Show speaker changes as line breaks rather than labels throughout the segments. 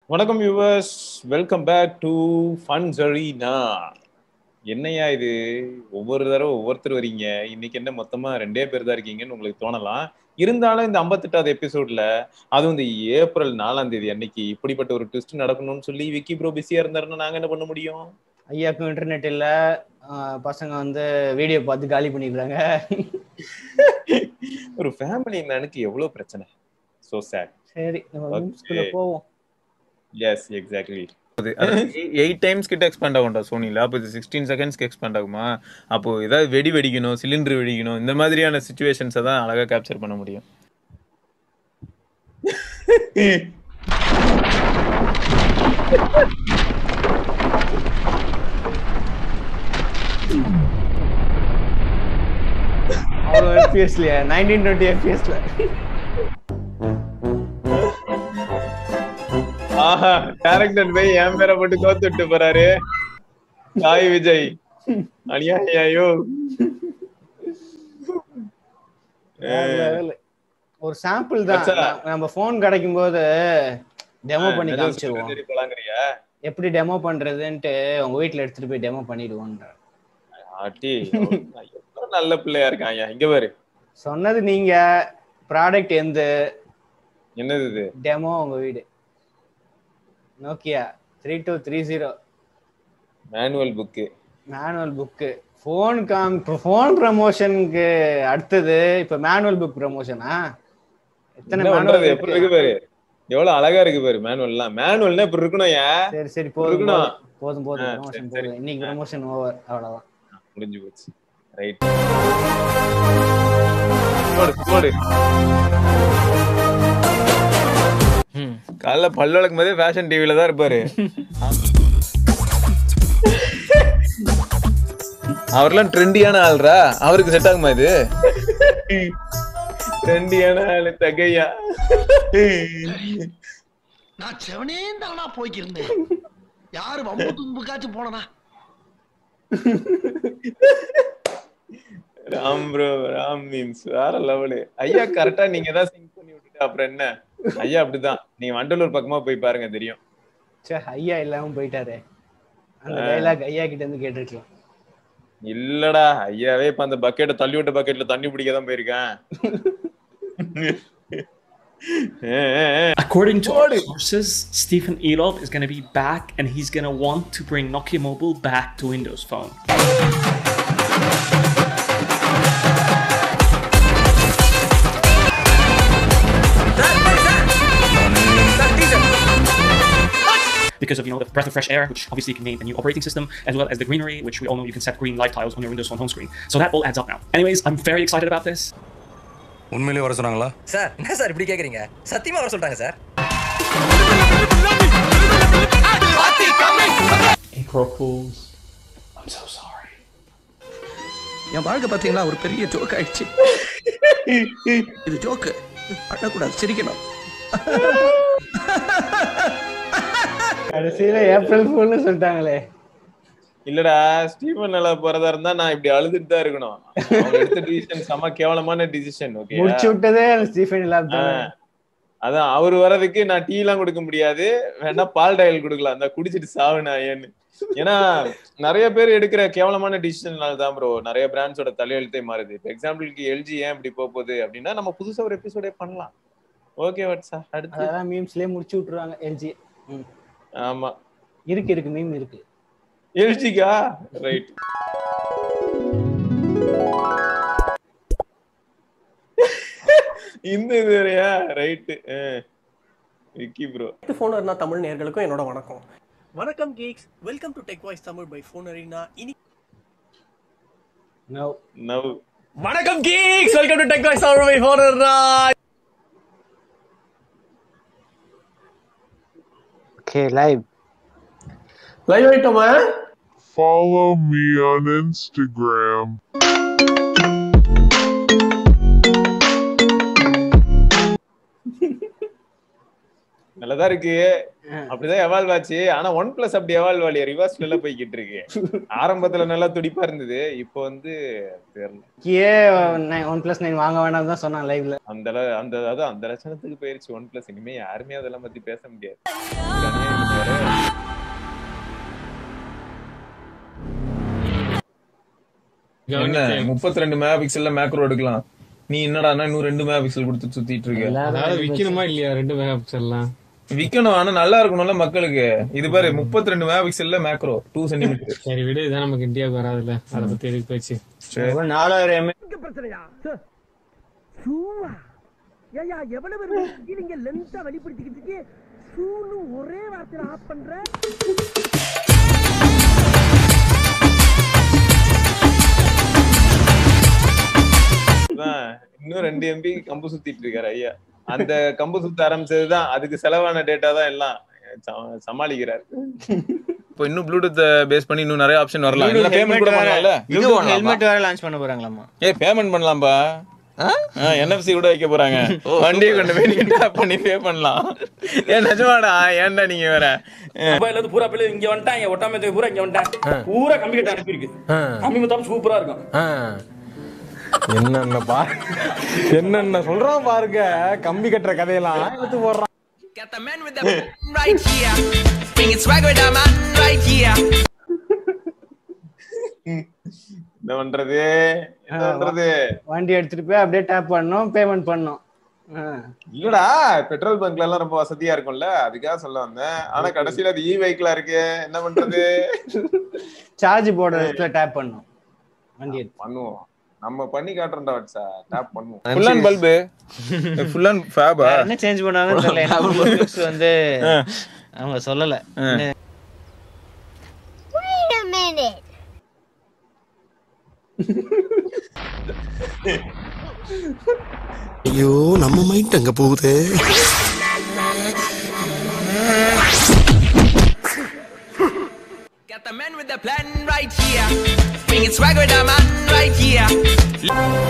வணக்கம் yours welcome back to fun Zarina என்னையா இது ஒவ்வொரு தடவை ஒவ்வொருத்தர் வரீங்க இன்னைக்கு என்ன மொத்தமா ரெண்டே பேர் தான் இருக்கீங்கன்னு உங்களுக்கு தோணலாம் இருந்தாலும் இந்த ஐம்பத்தெட்டாவது எபிசோட்ல அதுவும் இந்த ஏப்ரல் நாலாம் தேதி அன்னைக்கு இப்படிப்பட்ட ஒரு ட்விஸ்ட் நடக்கணும்னு சொல்லி விக்கி ப்ரோ பிஸியா இருந்தாருன்னா நாங்க என்ன பண்ண முடியும்
ஐயாக்கும் இன்டர்நெட் இல்ல ஆஹ் பசங்க வந்து வீடியோ பார்த்து காலி பண்ணிடுறாங்க
ஒரு ஃபேமிலி மேனுக்கு எவ்வளவு பிரச்சனை சோ சேட்
சரி நம்ம
Okay.
மீம்ஸ்குள்ள போவோம்
எஸ் எக்ஸாக்ட்லி எயிட் டைம்ஸ் கிட்ட எக்ஸ்பேண்ட் ஆகும்டா சோனில அப்போ இது சிக்ஸ்டீன் செகண்ட்ஸ்க்கு எக்ஸ்பேண்ட் ஆகுமா அப்போ ஏதாவது வெடி வெடிக்கணும் சிலிண்டர் வெடிக்கணும் இந்த மாதிரியான சுச்சுவேஷன்ஸை தான் அழகா கேப்சர் பண்ண முடியும்
அவ்வளோ எஃபிஎஸ்ல நைன்டீன் டுவெண்ட்டி எஃபிஎஸ்ல
ஆஹா டேரக்டர் போய் என் பேரை போட்டு கோத்து விட்டு போறாரு சாய் விஜய் அநியாயோ
ஒரு சாம்பிள் தான்
மச்சா.
நம்ம ஃபோன் கிடைக்கும் போது டெமோ பண்ணி காமிச்சிருவோம்
போலாங்கறியா
எப்படி டெமோ பண்றதுன்ட்டு உங்க வீட்ல எடுத்துட்டு போய் டெமோ பண்ணிடுவோன்ற
ஆட்டி எவ்வளவு நல்ல பிள்ளையா இருக்காங்க இங்க பாரு
சொன்னது நீங்க ப்ராடக்ட் எந்த
என்னது இது
டெமோ உங்க வீடு Nokia three two three zero
manual book
manual book phone காம் ஃபோன் ப்ரமோஷனுக்கு அடுத்தது இப்ப மேனுவல் புக் ப்ரமோஷனா எத்தனை
என்ன பண்றது
மேனுவல்
எப்படி இருக்கு பாரு எவ்வளவு அழகா இருக்கு பாரு மேனுவல்லாம் மேனுவல்னா இப்படி இருக்கணும் ஏன்
சரி சரி போதும்
இருக்கணும்.
போதும் போதும்
ஆ,
ப்ரமோஷன்
சரி,
போதும் இன்னைக்கு ப்ரமோஷன் ஓவர் அவ்வளவுதான்
முடிஞ்சு போச்சு ரைட் போடு போடு காலைல பல்லு விளக்கும் போதே ஃபேஷன் டிவில தான் இருப்பாரு அவர்லாம் ட்ரெண்டியான ஆள்ரா அவருக்கு செட் ஆகுமா இது ட்ரெண்டியான ஆளு தகையா
நான் செவனே தானா போய்க்கிருந்தேன் யாரு வம்பு தும்புக்காச்சும் போனனா
ராம் ப்ரோ ராம் மீன்ஸ் வேற லெவலு ஐயா கரெக்டா நீங்க தான் சிங்க் பண்ணி விட்டுட்டு அப்புறம் என்ன ஐயா அப்படிதான் நீங்க வண்டலூர் பக்கமா போய் பாருங்க தெரியும்
சே ஐயா இல்லாம போயிட்டாரு அந்த டைலாக் ஐயா கிட்ட இருந்து கேட்டிருக்கலாம்
இல்லடா ஐயாவே இப்ப அந்த பக்கெட்டை தள்ளி விட்ட பக்கெட்ல தண்ணி பிடிக்க தான் போயிருக்கேன் ஏ, ஏ, ஏ.
According to our sources, Stephen Elop is going to be back and he's going to want to bring Nokia Mobile back to Windows Phone. Because of you know the breath of fresh air, which obviously can name a new operating system, as well as the greenery, which we all know you can set green light tiles on your Windows Phone home screen. So that all adds up now. Anyways, I'm very excited about this.
உண்மையிலேயே வர சொன்னாங்களா
sir என்ன sir இப்படி கேக்குறீங்க சத்தியமா வர சொல்லிட்டாங்க sir
April Fools. I'm so sorry.
என் வாழ்க்கை பாத்தீங்களா ஒரு பெரிய ஜோக் ஆயிடுச்சு இது ஜோக்கு அழக்கூடாது சிரிக்கணும்
கடைசியில ஏப்ரல் ஃபுல்னு சொல்லிட்டாங்களே
இல்லடா ஸ்டீவன் நல்லா போறதா இருந்தா நான் இப்படி அழுதுட்டு தான் இருக்கணும் அவங்க எடுத்த டிசிஷன் செம கேவலமான டிசிஷன் ஓகே
முடிச்சு விட்டதே ஸ்டீஃபன் இல்லாம
அதான் அவர் வர்றதுக்கு நான் டீ எல்லாம் கொடுக்க முடியாது வேணா பால் டயல் கொடுக்கலாம் அந்த குடிச்சிட்டு சாவு நாயன்னு ஏன்னா நிறைய பேர் எடுக்கிற கேவலமான டிசிஷன்னால தான் ப்ரோ நிறைய பிராண்ட்ஸோட தலையெழுத்தே மாறுது இப்போ எக்ஸாம்பிளுக்கு எல்ஜி ஏன் இப்படி போக போகுது அப்படின்னா நம்ம புதுசா ஒரு எபிசோடே பண்ணலாம் ஓகே வட்ஸா அடுத்து
அதெல்லாம் மீம்ஸ்லயே முடிச்சு விட்டுருவாங்க எல்ஜி
ஆமா
இருக்கு இருக்கு மீம் இருக்கு
எல்ஜிக்கா ரைட் இந்த இது வேறயா ரைட்டு விக்கி ப்ரோ
ஃபோனர்னா தமிழ் நேயர்களுக்கும் என்னோட வணக்கம் வணக்கம் geeks welcome to tech voice Tamil by ஃபோனரினா இனி
நோ
நவ்
வணக்கம் geeks welcome to tech voice Tamil by ஃபோனரினா
ஓகே லைவ்
லைவ் ஆயிட்டோமா
Follow me on Instagram.
நல்லதா இருக்கு அப்படிதான் எவால்வ் ஆச்சு ஆனா ஒன் பிளஸ் அப்படி எவால்வ் ஆலியா ரிவர்ஸ்ல எல்லாம் போய்கிட்டு இருக்கு ஆரம்பத்துல நல்லா துடிப்பா இருந்தது இப்போ வந்து தெரியல
ஏ ஒன் பிளஸ் நைன் வாங்க வேணாம் தான் சொன்னான் லைவ்ல
அந்த அள- அந்த அதான் அந்த லட்சணத்துக்கு போயிருச்சு ஒன் பிளஸ் இனிமே யாருமே அதெல்லாம் பத்தி பேச முடியாது என்ன முப்பத்தி ரெண்டு மெகா பிக்சல்ல மேக்ரோ எடுக்கலாம் நீ என்னடா இன்னும் ரெண்டு மெகா பிக்சல் கொடுத்து சுத்திட்டு இருக்க
அதாவது விக்கணுமா இல்லையா ரெண்டு மெகா பிக்சல்லாம்
விக்கணும் ஆனா நல்லா இருக்கணும்ல மக்களுக்கு இது பாரு முப்பத்தி ரெண்டு மெகா பிக்சல்ல மேக்ரோ டூ சென்டிமீட்டர்
சரி விடு இதான் நமக்கு இந்தியாவுக்கு வராதுல்ல அதை பத்தி எதுக்கு பேச்சு
நாலாயிரம் எம்ஏ
பிரச்சனையா சூவா ஏயா எவ்வளவு நீங்க லென்த்தா வெளிப்படுத்திக்கிட்டு இருக்கீங்க சூன்னு ஒரே வார்த்தையில ஆஃப் பண்ற
தான் இன்னும் ரெண்டு எம்பி கம்பு சுத்திட்டு இருக்காரு ஐயா அந்த கம்பு சுத்த ஆரம்பிச்சதுதான் அதுக்கு செலவான டேட்டா தான் எல்லாம் ச- சமாளிக்கிறாரு இப்போ இன்னும் ப்ளூடூத் பேஸ் பண்ணி இன்னும் நிறைய ஆப்ஷன் வரலாம் இல்ல பேமெண்ட் கூட பண்ணலாம்ல
ஹெல்மெட் வேற லான்ச் பண்ண போறாங்களாமா
ஏ பேமெண்ட் பண்ணலாம்பா என்எஃப்சி கூட வைக்க போறாங்க வண்டியை கொண்டு போய் நீங்க tap பண்ணி பே பண்ணலாம் ஏன் நிஜமாடா ஏன்டா நீங்க வேற
மொபைல்ல இருந்து பூரா பிள்ளை இங்க வந்துட்டான் ஒட்டாமத்துக்கு பூரா இங்க வந்துட்டான் பூரா கம்பி கட்ட அனுப்பியிருக்கு கம்பி முத்தாம் சூப்பரா இருக்கும்
என்னென்ன பா என்னென்ன சொல்றான் பாருங்க கம்பி கட்டுற கதையெல்லாம் எடுத்து போடுறான்
Got the man with the right here. Bringing swag with the man right here.
என்ன பண்றது என்ன பண்றது
வண்டி எடுத்துட்டு போய் அப்படியே டேப் பண்ணோம் பேமெண்ட் பண்ணோம்
இல்லடா பெட்ரோல் பங்க்ல எல்லாம் ரொம்ப வசதியா இருக்கும்ல அதுக்காக சொல்ல வந்தேன் ஆனா கடைசியில அது இ வெஹிக்கிளா இருக்கு என்ன பண்றது
சார்ஜ் போடுற இடத்துல டேப் பண்ணோம் வண்டி எடுத்து
பண்ணுவோம் நம்ம பண்ணி காட்டுறோம்டா வாட்ஸா டேப் பண்ணுவோம் full and bulb full and ஃபேபா
வேற என்ன சேஞ்ச் பண்ணாங்கன்னு தெரியல ஏன்னா Bluetooth வந்து அவங்க சொல்லல
Wait a minute.
ஐயோ நம்ம மைண்ட் அங்க போகுது Got the man with the plan right here. Bringing swag with the man right here.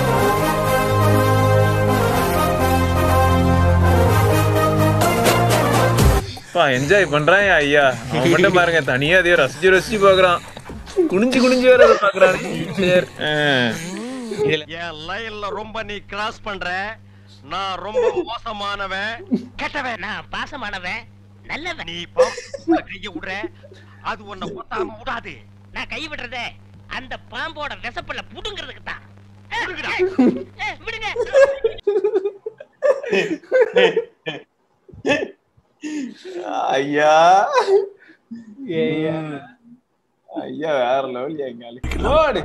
பா என்ஜாய் பண்றான் என் ஐயா அவன் மட்டும் பாருங்க தனியா அதே ரசிச்சு ரசிச்சு பாக்குறான் குனிஞ்சு குனிஞ்சு வேற அதை பாக்குறான் சரி ஆ.
என் லைன்ல ரொம்ப நீ கிராஸ் பண்ற நான் ரொம்ப மோசமானவன்
கெட்டவன் நான் பாசமானவன் நல்லவன்
நீ பாம்பு கைய விடுற அது உன்னை கொத்தாம விடாது
நான் கை விடுறதே அந்த பாம்போட விசப்பல்ல புடுங்கிறதுக்கு தான் விடுங்க
ஐயா ஐயா வேற லெவல் எங்க ஆளு லோடு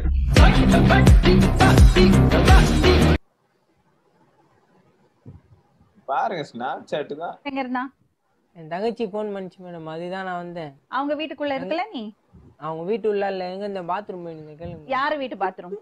பாருங்க ஸ்னாப் சாட் தான்
எங்க இருந்தா
என் தங்கச்சி ஃபோன் பண்ணிச்சு மேடம் அதுதான் நான் வந்தேன்
அவங்க வீட்டுக்குள்ள இருக்கல நீ
அவங்க வீட்டு உள்ள இல்ல எங்க இந்த பாத்ரூம் போயிருந்தேன் கேளுங்க
யாரு வீட்டு பாத்ரூம்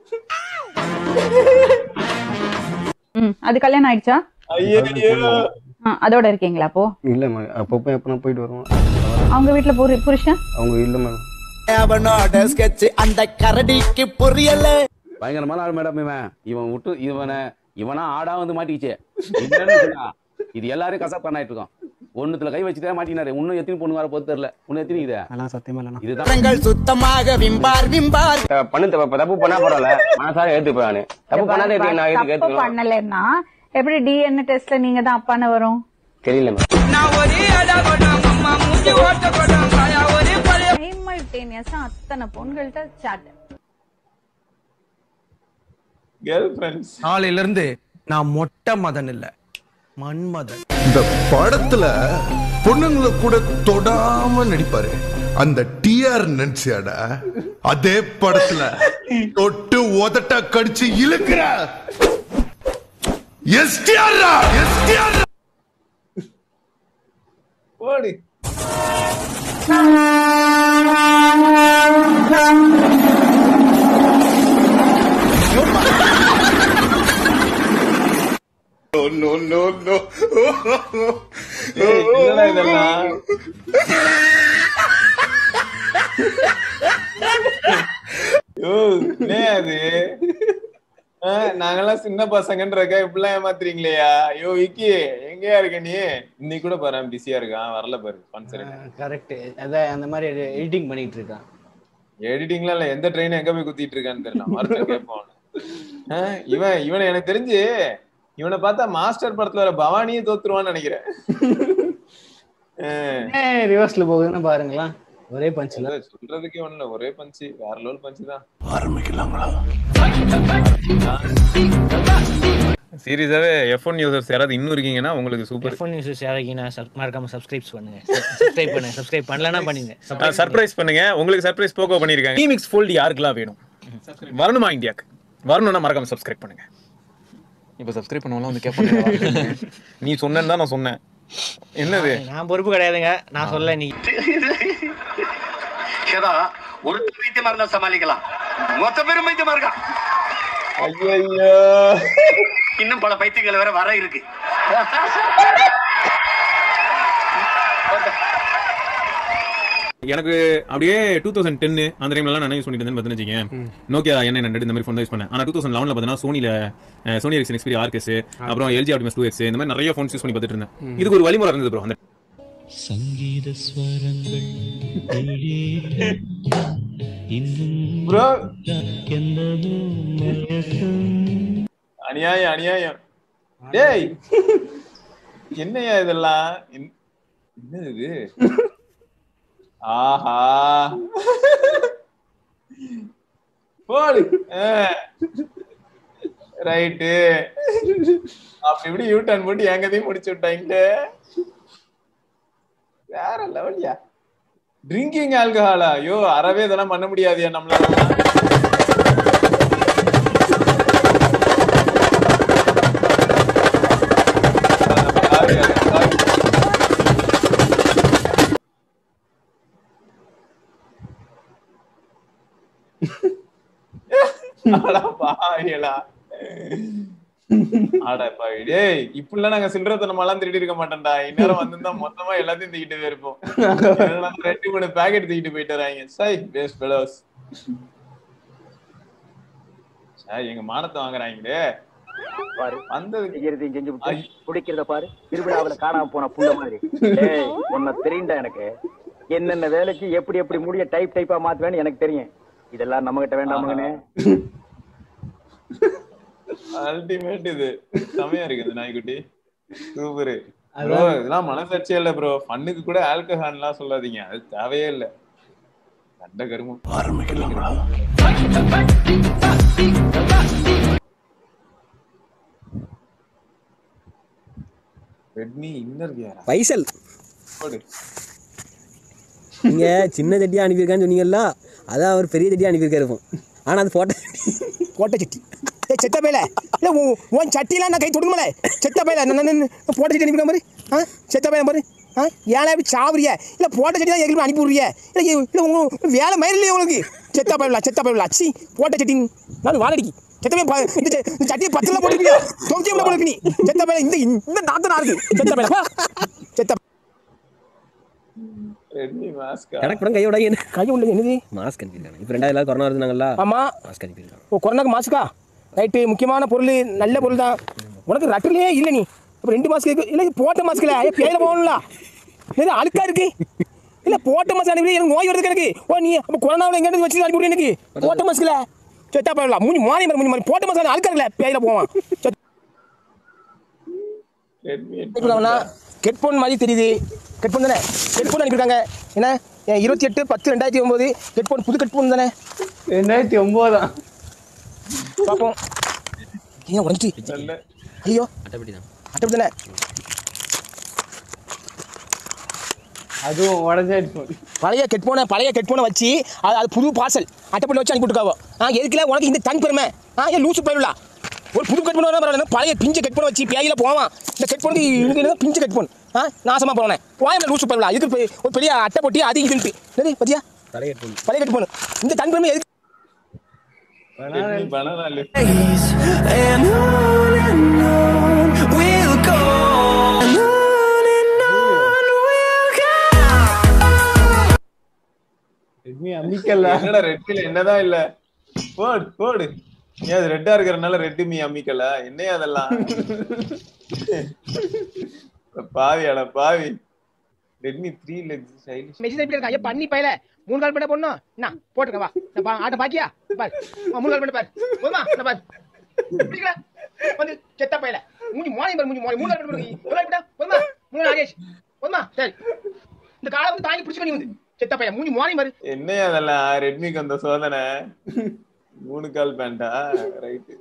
ம் அது கல்யாணம் ஆயிடுச்சா ஆ, அதோட இருக்கீங்களா அப்போ
இல்ல மேம் அப்பப்போ எப்போ போயிட்டு வருவோம்
அவங்க வீட்டுல புரு- புருஷன்
அவங்க இல்ல மேடம்
அவனோட ஸ்கெட்ச் அந்த கரடிக்கு புரியல
பயங்கரமான ஆள் மேடம் இவன் இவன் விட்டு இவனை இவனா ஆடா வந்து மாட்டிக்கிச்சு இல்லைன்னு சொன்னா, இது எல்லாரும் கசப் பண்ணாயிட்டு இருக்கோம் ஒண்ணுத்துல கை வச்சுட்டே மாட்டினாரு இன்னும் எத்தனை பொண்ணு வர போது தெரியல இன்னும் எத்தனை இது
அதெல்லாம் சத்தியமா இல்லைண்ணா
இதுதான்
சுத்தமாக விம்பார் விம்பார்
பண்ணு தப்பு தப்பு பண்ணா பரவாயில்ல மனசார ஏத்துப்பேன் நானு தப்பு பண்ணாதே ஏத்துக்க- நான் ஏத்துக்க
தப்பு
ஏத்துக்கலாம்
பண்ணலன்னா எப்படி டிஎன்ஏ டெஸ்ட்ல நீங்க தான் அப்பான்னு வரும்
தெரியல மேம்
சைமல்டேனியஸா அத்தனை பொண்கள்கிட்ட சாட்
கேர்ள் ஃப்ரெண்ட்ஸ்
நாளையில இருந்து நான் மொட்டை மதன் இல்ல மன்மதன்
இந்த படத்துல பொண்ணுங்களை கூட தொடாம நடிப்பாரு அந்த டிஆர் நினைச்சியாடா அதே படத்துல தொட்டு உதட்ட கடிச்சு இழுக்கிற எஸ்டிஆர் எஸ்டிஆர்
ஓடு
நோ நோ நோ
ஏய், என்னடா இதெல்லாம் யோ, என்ன அது ஆ, நாங்கெல்லாம் சின்ன பசங்கன்றக்க இப்படிலாம் ஏமாத்துறீங்களேயா ஐயோ விக்கி எங்கயா இருக்க நீ இன்னைக்கு கூட பாரு பிஸியா இருக்கான் வரல பாரு ஸ்பான்சர்
கரெக்ட் அதான் அந்த மாதிரி எடிட்டிங் பண்ணிட்டு இருக்கான்
எடிட்டிங்லாம் இல்ல எந்த ட்ரெயின் எங்க போய் குத்திட்டு இருக்கான்னு தெரியல மறுத்து கேட்போம் ஆ, இவன் இவனை எனக்கு தெரிஞ்சு இவனை பார்த்தா மாஸ்டர் படத்துல வர பவானியே தோத்துருவான்னு நினைக்கிறேன் ஆ.
ரிவர்ஸ்ல போகுதுன்னு பாருங்களேன் ஒரே பஞ்சுல
இல்ல, சொல்றதுக்கே ஒண்ணு இல்ல ஒரே பஞ்சு வேற லெவல் பஞ்சு தான்
ஆரம்பிக்கலாங்களா
சீரியஸாவே எஃப் ஒன் யூசர்ஸ் யாராவது இன்னும் இருக்கீங்கன்னா உங்களுக்கு சூப்பர்
ஃபோன் நியூஸ் யாரைக்குன்னா மறக்காம சப்ஸ்கிரைப் பண்ணுங்க சப்ஸ்கிரைப் பண்ணுங்க சப்ஸ்கிரைப் பண்ணலன்னா பண்ணுங்க
சர்ப்ரைஸ் பண்ணுங்க உங்களுக்கு சர்ப்ரைஸ் போக்கோ பண்ணிருக்காங்க டீமிக்ஸ் ஃபோல்ட் யாருக்கெல்லாம் வேணும் வரணுமா இந்தியாக்கு வரணும்னா மறக்காம சப்ஸ்கிரைப் பண்ணுங்க இப்போ சப்ஸ்கிரைப் பண்ணவங்க வந்து கேட்பாங்க நீ சொன்னேன்னு தான் நான் சொன்னேன் என்னது
நான் பொறுப்பு கிடையாதுங்க நான் சொல்ல நீ
ஏதா ஒரு வைத்தியமா இருந்தா சமாளிக்கலாம் மொத்த பேரும் வைத்தியமா இருக்கா
ஐயோ
இன்னும் பல பைத்தியங்கள் வேற வர இருக்கு
எனக்கு அப்படியே டூ தௌசண்ட் டென் அந்த டைம்ல நான் யூஸ் பண்ணிட்டு இருந்தேன் பார்த்தீங்கன்னு நோக்கியா என்ன ஹண்ட்ரட் இந்த மாதிரி ஃபோன் யூஸ் பண்ணேன் ஆனால் டூ தௌசண்ட் லெவனில் பார்த்தீங்கன்னா சோனியில் சோனி எக்ஸ் எக்ஸ்பீரி ஆர்கெஸ் அப்புறம் எல்ஜி ஆப்டிமஸ் டூ எக்ஸ் இந்த மாதிரி நிறைய ஃபோன்ஸ் யூஸ் பண்ணி பார்த்துட்டு இருந்தேன் இதுக்கு ஒரு வழிமுறை இருந்தது ப்ரோ அந்த
சங்கீத ஸ்வரங்கள்
ப்ரோ
என்னதோ மயக்கம்
அநியாயம் அநியாயம் டேய் என்னையா இதெல்லாம் என்ன- என்னது இது ஆஹா போடு ரைட்டு அப்படி இப்படி யூ டர்ன் போட்டு எங்கதையும் முடிச்சு விட்டாங்க வேற லெவல்யா ட்ரிங்கிங் ஆல்கஹாலா ஐயோ அறவே இதெல்லாம் பண்ண முடியாதுயா நம்மளால அட பாவிகளா. அட பாவி. டேய் இப்படிலாம் நாங்க சில்லறத்தனமா எல்லாம் திருடி இருக்க மாட்டோம்டா இந்நேரம் வந்திருந்தா மொத்தமா எல்லாத்தையும் தூக்கிட்டு போயிருப்போம் இதெல்லாம் ரெண்டு மூணு பேக்கெட் தூக்கிட்டு போயிட்டு வராங்க சை பேஸ் பெலோஸ் சாய் எங்க மானத்தை வாங்குறாங்களே
பாரு
வந்தது
செய்யறதையும் செஞ்சு விட்டு குடிக்கிறத பாரு திருவிழாவுல காணாம போன புள்ள மாதிரி ஏய் உன்னை தெரியும்டா எனக்கு என்னென்ன வேலைக்கு எப்படி எப்படி முடிய டைப் டைப்பா மாத்துவேன்னு எனக்கு தெரியும் இதெல்லாம் நம்ம கிட்ட வேண்டாம் மகனே
அல்டிமேட் இது செமையா இருக்கு இந்த நாய்க்குட்டி சூப்பர் ப்ரோ இதெல்லாம் மனசாட்சியே இல்ல ப்ரோ ஃபன்னுக்கு கூட ஆல்கஹால்லாம் சொல்லாதீங்க அது தேவையே இல்ல கண்ட கருமம்
ஆரம்பிக்கலாங்களா
ரெட்மி இன்னர் கியரா
பைசல்
போடு
நீங்க சின்ன சட்டியா அனுப்பியிருக்கான்னு சொன்னீங்கல்ல அதான் அவர் பெரிய சட்டியா அனுப்பியிருக்காரு இப்போ ஆனா அது போட்ட போட்ட சட்டி ஏ செத்த பையில இல்ல உன் உன் சட்டிலாம் நான் கை தொடுமல செத்த பையில நான் நான் போட்ட சட்டி அனுப்பிக்கிற மாதிரி ஆ செத்த பையன் பாரு ஆ ஏழை எப்படி சாவுறிய இல்ல போட்ட சட்டி தான் எங்களுக்கு அனுப்பி விடுறிய இல்ல இல்ல உங்க வேலை மயிர் இல்லையா உங்களுக்கு செத்த பையலா செத்த பையலா சி போட்ட சட்டி நான் வாழடிக்கு செத்த பையன் பா- இந்த ச- இந்த சட்டியை பத்துல போட்டுருக்கியா தொங்கி விட போல நீ செத்த பையல இந்த இந்த நாத்தனா இருக்கு செத்த பையல செத்த
ரெட்மி மாஸ்கா
கணக்கு படம் கையோட என்ன கை உள்ள என்னது மாஸ்க் அனுப்பியிருக்காங்க இப்போ ரெண்டாவது எல்லாரும் கொரோனா வருதுனாங்கல்ல ஆமா மாஸ்க் அனுப்பியிருக்காங்க ஓ கொரோனாக்கு மாஸ்க்கா ரைட்டு முக்கியமான பொருள் நல்ல பொருள் தான் உனக்கு ரட்டர்லயே இல்லை நீ இப்போ ரெண்டு மாஸ்க் இருக்கு இல்லை இது போட்ட மாஸ்க்ல பேயில போகணும்ல இது அழுக்கா இருக்கு இல்ல போட்ட மாஸ்க் அனுப்பி எனக்கு நோய் வருது எனக்கு ஓ நீ அப்போ கொரோனாவில் எங்கேருந்து வச்சு அனுப்பி விடு எனக்கு போட்ட மாஸ்க்ல செத்தா போயிடலாம் மூஞ்சி மாறி மாதிரி மூஞ்சி மாறி போட்ட மாஸ்க் அழுக்கா இருக்குல்ல பேயில போவான்
ரெட்மி
ஹெட்ஃபோன் மாதிரி தெரியுது ஹெட்ஃபோன் தானே ஹெட்ஃபோன் அனுப்பியிருக்காங்க என்ன இருபத்தி எட்டு பத்து ரெண்டாயிரத்தி ஒம்பது ஹெட்ஃபோன் புது ஹெட்ஃபோன் தானே
ரெண்டாயிரத்தி ஒன்பதாம்
பார்ப்போம் ஏன் உடஞ்சிட்டு
நல்ல
ஐயோ
அட்டப்படி தான்
அட்டப்படி தானே
அதுவும் உடஞ்ச ஹெட்ஃபோன்
பழைய ஹெட்ஃபோனை பழைய ஹெட்ஃபோனை வச்சு அது அது புது பார்சல் அட்டைப்படி வச்சு அனுப்பி விட்டுருக்காவோ ஆ எதுக்குல உனக்கு இந்த தன் பெருமை ஆ ஏன் லூசு போயிடலாம் ஒரு புது ஹெட்ஃபோன் வர பரவாயில்ல பழைய பிஞ்ச ஹெட்ஃபோன் வச்சு பேயில போவான் இந்த ஹெட்ஃபோனுக்கு இருக்கு பிஞ்ச ஹெட்ஃபோன் ஆ நாசமா போனேன் போய் லூசு போயிடலாம் இதுக்கு போய் ஒரு பெரிய அட்டை போட்டி அது இதுன்ட்டு என்னது பத்தியா
பழைய ஹெட்ஃபோன்
பழைய ஹெட்ஃபோன் இந்த தன் பெருமை எதுக்கு
Redmi banana
And on and on we'll go. And on and on we'll go.
Redmi அம்மிக்கல்ல
என்னடா ரெட்மில என்னதான் இல்ல போடு போடு ஏன் அது ரெட்டா இருக்கிறனால ரெட்மி அம்மிக்கல என்னையா அதெல்லாம் பாவியாடா பாவி ரெட்மி த்ரீ லெக்ஸ் ஸ்டைலிஷ்
மெசேஜ் அனுப்பி ஐயா பண்ணி பையல மூணு கால் பண்ண பொண்ணும் என்ன போட்டுக்க வா இந்த பா ஆட்ட பாக்கியா பாரு ஆ, மூணு கால் பண்ண பாரு போதுமா இந்த பாரு பிடிக்கல வந்து செத்த பையல மூஞ்சி மோனை பாரு மூஞ்சி மோனை மூணு கால் பண்ண பாரு எவ்வளவு போதுமா மூணு நாகேஷ் போதுமா சரி இந்த காலை வந்து தாங்கி பிடிச்சுக்க நீ வந்து செத்த பையன் மூணு மோனி மாதிரி
என்னையா அதெல்லாம் ரெட்மிக்கு அந்த சோதனை மூணு கால் பேண்டா ரைட்டு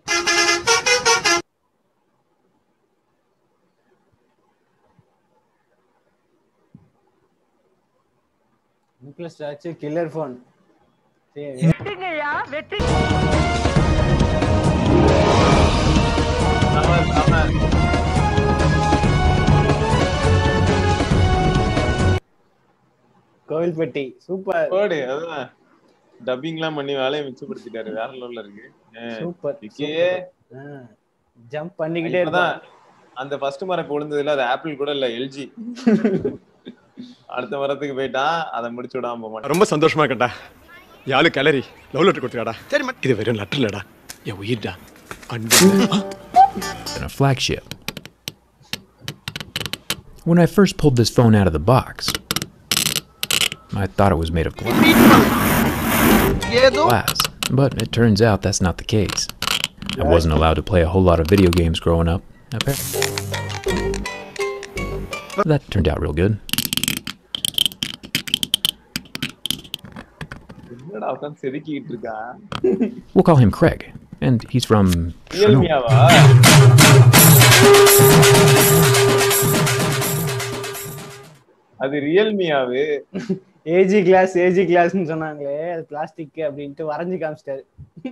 பிளஸ் ஆச்சு கில்லர் ஃபோன் சரி
வெட்டுங்கய்யா வெட்டு
கோவில்பட்டி சூப்பர்
போடு அதான் டப்பிங்லாம் பண்ணி வேலையை மிச்சப்படுத்திட்டாரு வேற லெவல்ல இருக்கு
சூப்பர்
விக்கே
ஜம்ப் பண்ணிக்கிட்டே
இப்பதான்
இருப்பான்
அந்த ஃபர்ஸ்ட் மரம் இப்ப விழுந்ததுல அது ஆப்பிள் கூட இல்ல எல்ஜி அடுத்த மரத்துக்கு போயிட்டான் அதை முடிச்சு விடாம போக மாட்டான்
ரொம்ப சந்தோஷமா இருக்கட்டா யாழு கிளறி லவ் லெட்டர் கொடுத்துருக்காடா சரி இது வெறும் லெட்டர் இல்லடா என் உயிர்டா அன்பு
and a flagship. When I first pulled this phone out of the box, I thought it was made of glass, but it turns out that's not the case. I wasn't allowed to play a whole lot of video games growing up. apparently. That turned out real good.
என்னடா உட்காந்து செதுக்கிட்டு இருக்கா
We'll call him Craig, and he's from Chinook.
ரியல்மியாவா அது ரியல்மியாவு
AG glass AG கிளாஸ்னு சொன்னாங்களே அது plastic அப்படின்ட்டு வரைஞ்சு காமிச்சிட்டாரு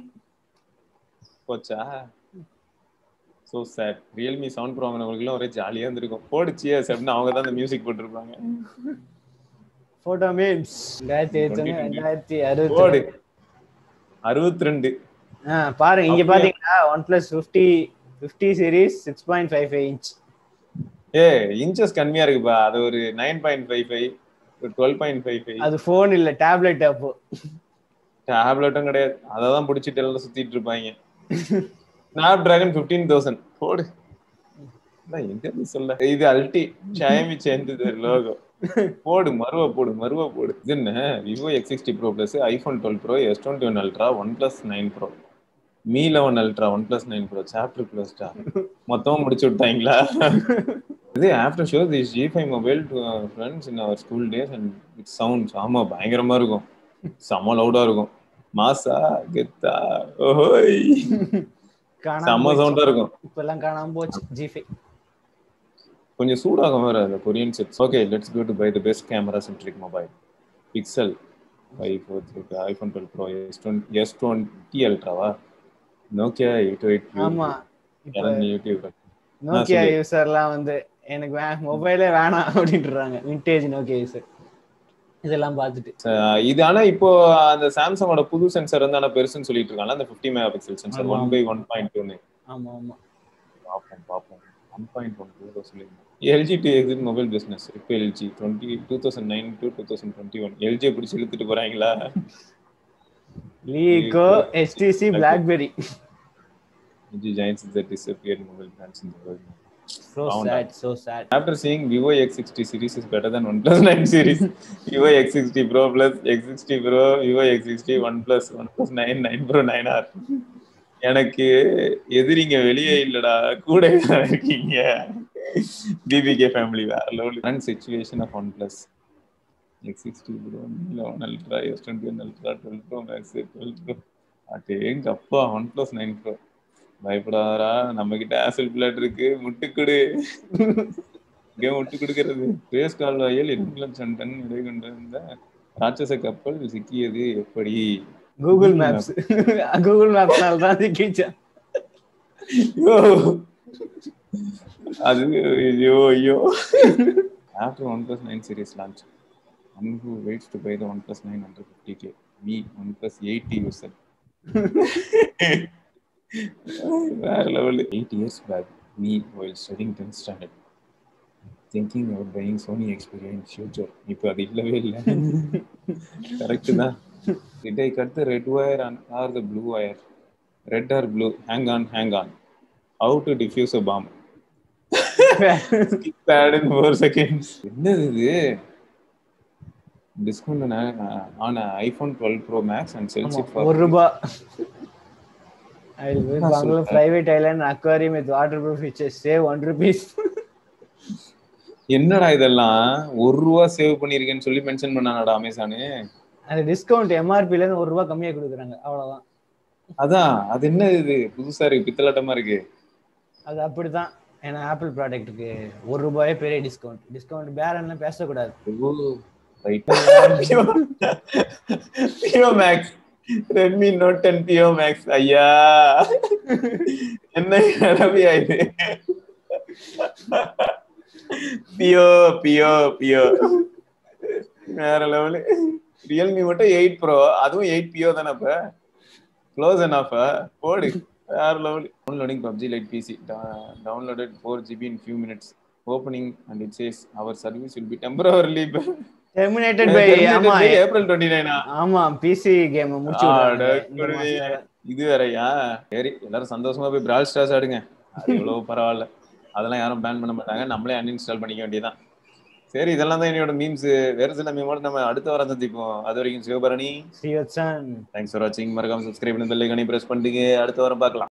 போச்சா so sad Realme sound bro வாங்கினவங்களுக்குலாம் ஒரே ஜாலியா இருந்திருக்கும் போடுச்சியஸ் அப்படின்னு அவங்க தான் அந்த மியூசிக் போட்டிருப்பாங்க
போட்டோ மீம்ஸ் ரெண்டாயிரத்தி எழுபத்தி ரெண்டாயிரத்தி
போடு
அறுபத்தி
அறுபத்தி ரெண்டு
ஆ பாருங்க இங்க
அப்படியா?
பாத்தீங்களா one plus fifty fifty series six point five five inch
ஏ இன்ச்சஸ் கம்மியா இருக்குப்பா அது ஒரு நைன் பாயிண்ட் ஃபைவ் ஃபைவ் ஒரு டுவெல் பாயிண்ட் ஃபைவ் ஃபைவ்
அது ஃபோன் இல்ல டேப்லெட் அப்போ
டேப்லெட்டும் கிடையாது அதை தான் பிடிச்சிட்டு எல்லாம் சுத்திட்டு இருப்பாங்க ஸ்னாப் டிராகன் ஃபிஃப்டீன் தௌசண்ட் போடு அதான் எங்க இருந்து சொல்ல இது அல்டி ஷாயமி சேர்ந்தது லோகோ போடு மருவ போடு மருவ போடு இது என்ன Vivo X sixty pro plus iPhone twelve pro S twenty one ultra one plus nine pro Mi eleven ultra one plus nine pro chapter பிளஸ்டா மொத்தமா முடிச்சு விட்டாங்களா இது after show this G five mobile to friends in our school days and it sounds ஆமா பயங்கரமா இருக்கும் செம்ம லவுடா இருக்கும் மாசா கெத்தா ஓஹோய் செம்ம சவுண்டா இருக்கும்
இப்ப எல்லாம் காணாம போச்சு ஜிஃபை
கொஞ்சம் சூடாகும் வேற அந்த Korean sets okay let's go to buy the best camera centric mobile Pixel five four three iPhone twelve pro S twenty S twenty அல்ட்ராவா நோக்கியா எயிட் எயிட்
ஆமா இப்ப
யூடியூப்
நோக்கியா யூசர்லாம் வந்து எனக்கு மொபைலே வேணாம் அப்படின்றாங்க விண்டேஜ் நோக்கியா யூசர் இதெல்லாம் பார்த்துட்டு
அஹ் இது ஆனா இப்போ அந்த சாம்சங்கோட புது சென்சர் வந்து ஆனா பெருசுன்னு சொல்லிட்டு இருக்காங்க அந்த ஃபிஃப்டி மெகா பிக்சல் சென்சர்
ஆமா,
ஒன் பை ஒன் பாயிண்ட் டூன்னு
ஆமா ஆமா
பார்ப்போம் பார்ப்போம் ஒன் பாயிண்ட் ஒன் டூ சொல்லியிருந்தேன் LG to exit mobile business இப்போ LG twenty two thousand nine to two thousand twenty one எல்ஜியை பிடிச்சி இழுத்துட்டு போறாங்களா
LeEco HTC BlackBerry
LG giants that disappeared mobile brands in the world.
so
Found
sad
out.
so sad
After seeing Vivo X60 series is better than OnePlus 9 series. Vivo X60 Pro Plus, X60 Pro, Vivo X60, OnePlus, OnePlus 9, 9 Pro, 9R. எனக்கு எதிரிங்க வெளியே இல்லடா கூட இருக்கீங்க BBK family வேற level current situation of one plus X sixty pro eleven ultra S twenty one ultra twelve pro max twelve pro அது எங்க அப்பா ஒன் பிளஸ் நைன் ப்ரோ பயப்படாதரா நம்ம கிட்ட ஆசல் பிளாட் இருக்கு முட்டுக்குடு இங்கே முட்டு கொடுக்கறது பேஸ் கால்வாயில் இரண்டு சண்டன் இடை கொண்டிருந்த ராட்சச கப்பல் சிக்கியது எப்படி
கூகுள் மேப்ஸ் கூகுள் மேப்ஸ்னால தான் சிக்கிச்சா
ஐயோ அது ஐயோ ஐயோ after one plus nine series launch one who waits to buy the one plus nine hundred fifty K me one plus eighty user வேற level eight years back me while studying tenth standard thinking about buying Sony experience future இப்போ அது இல்லவே இல்லை correct தான் Did I cut the red wire and or the blue wire? Red or blue? Hang on, hang on. How to defuse a bomb? Skip pad in four seconds. என்னது இது discount on iPhone twelve pro max and sells it for
ஒரு ரூபாய் I will visit
என்ன
Bangalore
சொல்ற?
private island aquarium with waterproof features. Save one rupees.
என்னடா இதெல்லாம் ஒரு ரூபா சேவ் பண்ணிருக்கேன்னு சொல்லி மென்ஷன் பண்ணானடா அமேசானு
அது டிஸ்கவுண்ட் எம்ஆர்பில இருந்து ஒரு ரூபா கம்மியா கொடுக்குறாங்க அவ்வளவுதான்
அதான் அது என்ன இது புதுசா இருக்கு பித்தலாட்டமா இருக்கு
அது அப்படிதான் ஏன்னா ஆப்பிள் ப்ராடக்ட்டுக்கு ஒரு ரூபாயே பெரிய டிஸ்கவுண்ட் டிஸ்கவுண்ட் பேரன்லாம் பேசக்கூடாது
பியோ மேக்ஸ் ரெட்மி நோட் டென் பியோ மேக்ஸ் ஐயா என்ன நிலவியா இது பியோ பியோ பியோ வேற லெவலு ரியல்மி மட்டும் எயிட் ப்ரோ அதுவும் எயிட் பியோ தானே அப்ப க்ளோஸ் அண்ட் போடு வேற level downloading PUBG lite PC downloaded four GB in few minutes opening and it says our service will be temporarily
terminated by ஆமா
ஏப்ரல் டுவெண்ட்டி நைனா
ஆமா பிசி கேம் முடிச்சு விடுறாங்க இந்த மாசத்துல.
இது வேறயா சரி எல்லாரும் சந்தோஷமா போய் பிரால் ஸ்டார்ஸ் ஆடுங்க அது எவ்வளவு பரவாயில்ல அதெல்லாம் யாரும் பேன் பண்ண மாட்டாங்க நம்மளே அன்இன்ஸ்டால் பண்ணிக்க வேண்டியதான் சரி இதெல்லாம் தான் என்னோட மீம்ஸ் வேற சில மீமோட நம்ம அடுத்த வாரம் சந்திப்போம் அது வரைக்கும் சிவபரணி
ஸ்ரீவத்சன்
தேங்க்ஸ் ஃபார் வாட்சிங் மறக்காம சப்ஸ்கிரைப் பண்ணி பெல் ஐகானை பிரஸ் பண்ணிட்டு அடுத்த வாரம் பார்க்கலாம்